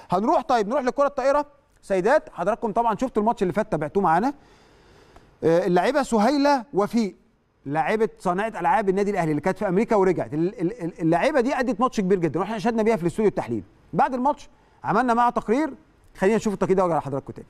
هنروح طيب نروح للكره الطائره سيدات حضراتكم طبعا شفتوا الماتش اللي فات تابعتوه معانا آه، اللاعبه سهيله وفيق لاعبه صانعه العاب النادي الاهلي اللي كانت في امريكا ورجعت ال- ال- ال- اللاعبه دي ادت ماتش كبير جدا واحنا اشدنا بيها في الاستوديو التحليل بعد الماتش عملنا معاها تقرير خلينا نشوف التقرير ده وارجع لحضراتكم تاني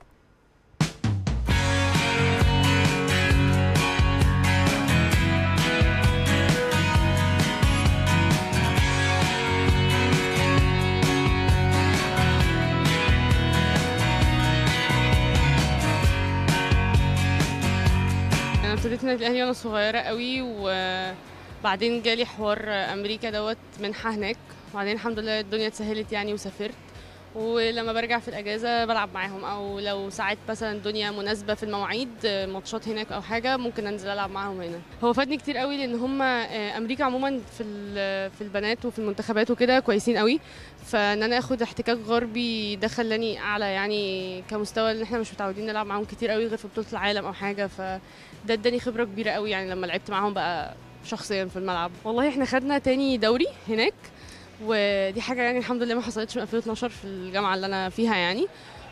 انا ابتديت النادي الاهلي وانا صغيره قوي وبعدين جالي حوار امريكا دوت منحه هناك وبعدين الحمد لله الدنيا اتسهلت يعني وسافرت ولما برجع في الاجازه بلعب معاهم او لو ساعات مثلا الدنيا مناسبه في المواعيد ماتشات هناك او حاجه ممكن انزل العب معاهم هنا هو فادني كتير قوي لان هم امريكا عموما في ال- في البنات وفي المنتخبات وكده كويسين قوي فان انا اخد احتكاك غربي ده خلاني اعلى يعني كمستوى اللي احنا مش متعودين نلعب معاهم كتير قوي غير في بطوله العالم او حاجه فده اداني خبره كبيره قوي يعني لما لعبت معاهم بقى شخصيا في الملعب والله احنا خدنا تاني دوري هناك ودي حاجه يعني الحمد لله ما حصلتش من 2012 في الجامعه اللي انا فيها يعني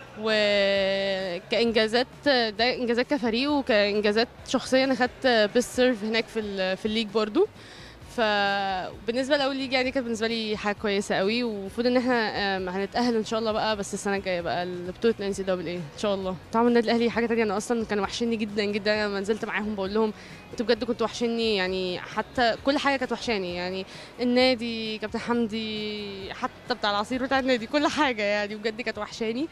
وكانجازات ده انجازات كفريق وكانجازات شخصيه انا خدت بيست سيرف هناك في ال- في الليج برضو فبالنسبه لاول ليج يعني كانت بالنسبه لي حاجه كويسه قوي ومفروض ان احنا آم، هنتاهل ان شاء الله بقى بس السنه الجايه بقى لبطوله الان سي دبل اي ان شاء الله طبعا النادي الاهلي حاجه تانية انا اصلا كانوا وحشني جدا جدا انا لما نزلت معاهم بقول لهم انتوا بجد كنتوا وحشني يعني حتى كل حاجه كانت وحشاني يعني النادي كابتن حمدي حتى بتاع العصير بتاع النادي كل حاجه يعني بجد كانت وحشاني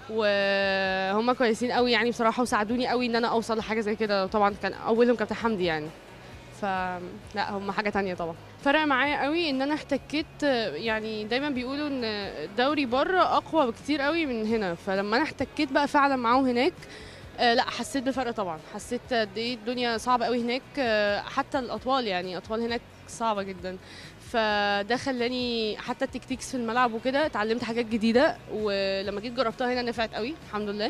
وهم كويسين قوي يعني بصراحه وساعدوني قوي ان انا اوصل لحاجه زي كده طبعا كان اولهم كابتن حمدي يعني فلا هم حاجه تانية طبعا فرق معايا قوي ان انا احتكيت يعني دايما بيقولوا ان الدوري بره اقوى بكتير قوي من هنا فلما انا احتكيت بقى فعلا معاهم هناك آه، لا حسيت بفرق طبعا حسيت قد ايه الدنيا صعبه قوي هناك آه، حتى الاطوال يعني اطوال هناك صعبه جدا فده خلاني حتى التكتيكس في الملعب وكده اتعلمت حاجات جديده ولما جيت جربتها هنا نفعت قوي الحمد لله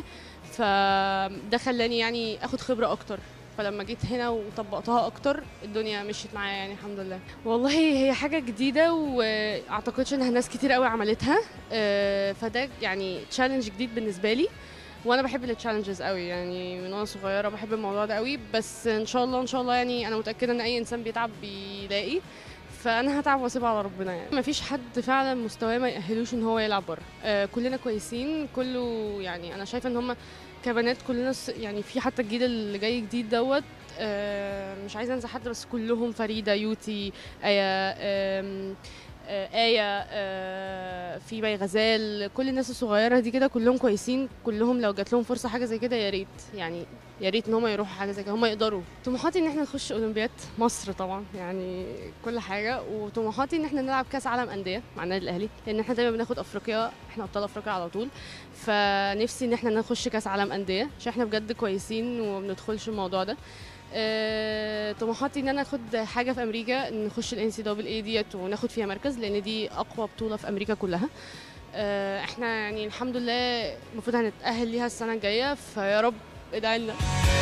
فده خلاني يعني اخد خبره اكتر فلما جيت هنا وطبقتها اكتر الدنيا مشيت معايا يعني الحمد لله والله هي حاجه جديده واعتقدش انها ناس كتير قوي عملتها آه، فده يعني تشالنج جديد بالنسبه لي وانا بحب التشالنجز قوي يعني من وانا صغيره بحب الموضوع ده قوي بس ان شاء الله ان شاء الله يعني انا متاكده ان اي انسان بيتعب بيلاقي فانا هتعب واسيبها على ربنا يعني مفيش حد فعلا مستواه ما يأهلوش ان هو يلعب بره آه كلنا كويسين كله يعني انا شايفه ان هم كبنات كلنا س- يعني في حتى الجيل اللي جاي جديد دوت آه مش عايزه انسى حد بس كلهم فريده يوتي ايه آم، آه، آية آه، في مي غزال كل الناس الصغيرة دي كده كلهم كويسين كلهم لو جات لهم فرصة حاجة زي كده يا ريت يعني يا ريت ان هم يروحوا حاجة زي كده هم يقدروا طموحاتي ان احنا نخش اولمبياد مصر طبعا يعني كل حاجة وطموحاتي ان احنا نلعب كاس عالم أندية مع النادي الأهلي لان احنا دايما بناخد افريقيا احنا ابطال افريقيا على طول فنفسي ان احنا نخش كاس عالم أندية عشان احنا بجد كويسين وما بندخلش الموضوع ده آه، طموحاتي ان انا اخد حاجه في امريكا نخش الان سي دبل اي ديت وناخد فيها مركز لان دي اقوى بطوله في امريكا كلها آه، احنا يعني الحمد لله المفروض هنتاهل ليها السنه الجايه فيا رب ادعي لنا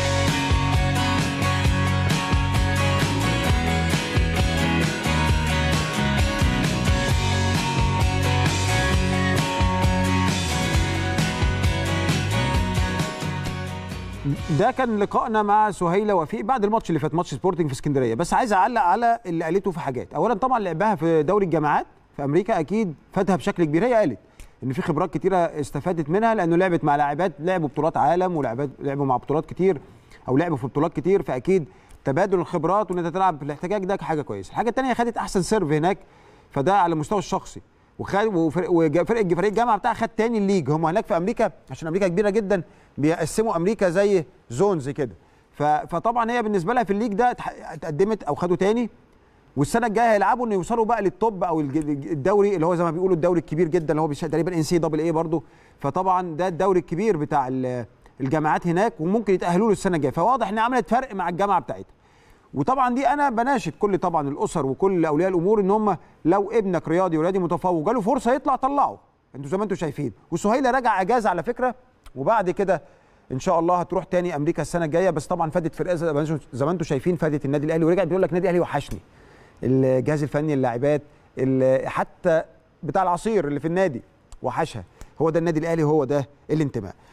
ده كان لقائنا مع سهيله وفيق بعد الماتش اللي فات ماتش سبورتنج في اسكندريه بس عايز اعلق على اللي قالته في حاجات اولا طبعا لعبها في دوري الجامعات في امريكا اكيد فادها بشكل كبير هي قالت ان في خبرات كتيره استفادت منها لانه لعبت مع لاعبات لعبوا بطولات عالم ولعبات لعبوا مع بطولات كتير او لعبوا في بطولات كتير فاكيد تبادل الخبرات وان انت تلعب في الاحتكاك ده حاجه كويسه الحاجه الثانيه خدت احسن سيرف هناك فده على المستوى الشخصي وخد وفرق وفرق فريق الجامعه بتاعها خد تاني الليج هم هناك في امريكا عشان امريكا كبيره جدا بيقسموا امريكا زي زونز كده ف- فطبعا هي بالنسبه لها في الليج ده اتح- اتقدمت او خدوا تاني والسنه الجايه هيلعبوا ان يوصلوا بقى للتوب او الج- الدوري اللي هو زي ما بيقولوا الدوري الكبير جدا اللي هو بيش- تقريبا ان سي دبل اي برضه فطبعا ده الدوري الكبير بتاع ال- الجامعات هناك وممكن يتاهلوا له السنه الجايه فواضح ان عملت فرق مع الجامعه بتاعتها وطبعا دي انا بناشد كل طبعا الاسر وكل اولياء الامور ان هم لو ابنك رياضي ورياضي متفوق جاله فرصه يطلع طلعه انتوا زي ما انتوا شايفين وسهيله راجع اجازه على فكره وبعد كده ان شاء الله هتروح تاني امريكا السنه الجايه بس طبعا فادت فرقه زي ما انتوا- زي ما انتوا شايفين فادت النادي الاهلي ورجعت بيقول لك النادي الاهلي وحشني الجهاز الفني اللاعبات ال- حتى بتاع العصير اللي في النادي وحشها هو ده النادي الاهلي هو ده الانتماء